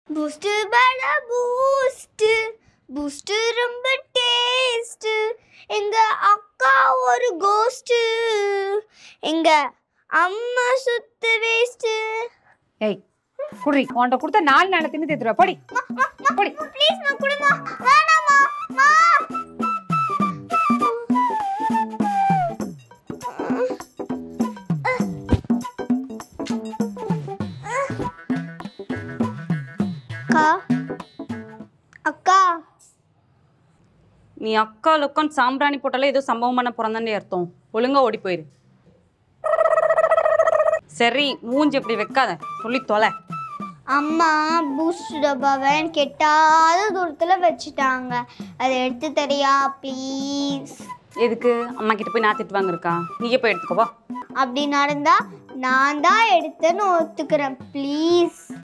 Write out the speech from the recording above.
boost பட boost boost ரொம்ப taste எங்க அக்கா ஒரு கோஸ்ட் எங்க அம்மா சுத்து வேஸ்ட் ஏய் குடி உன்கிட்ட கொடுத்த நாலு நாளை தின்னு தேத்துருவா போடி போடி ப்ளீஸ் மா குடுமா வேணாமா மா அக்கா அக்கா நீ அக்கா உட்காந்து சாம்பிராணி போட்டாலே ஏதோ சம்பவம் பண்ண பிறந்தானே அர்த்தம் ஒழுங்கா ஓடி போயிரு சரி மூஞ்சி இப்படி வைக்காத சொல்லி தொலை அம்மா பூஸ்ட் டப்பாவை எனக்கு எட்டாத தூரத்தில் வச்சுட்டாங்க அதை எடுத்து தரியா ப்ளீஸ் எதுக்கு அம்மா கிட்ட போய் நான் திட்டு வாங்கிருக்கா நீயே போய் எடுத்துக்கோ வா அப்படி நடந்தா நான் தான் எடுத்தேன்னு ஒத்துக்கிறேன் ப்ளீஸ்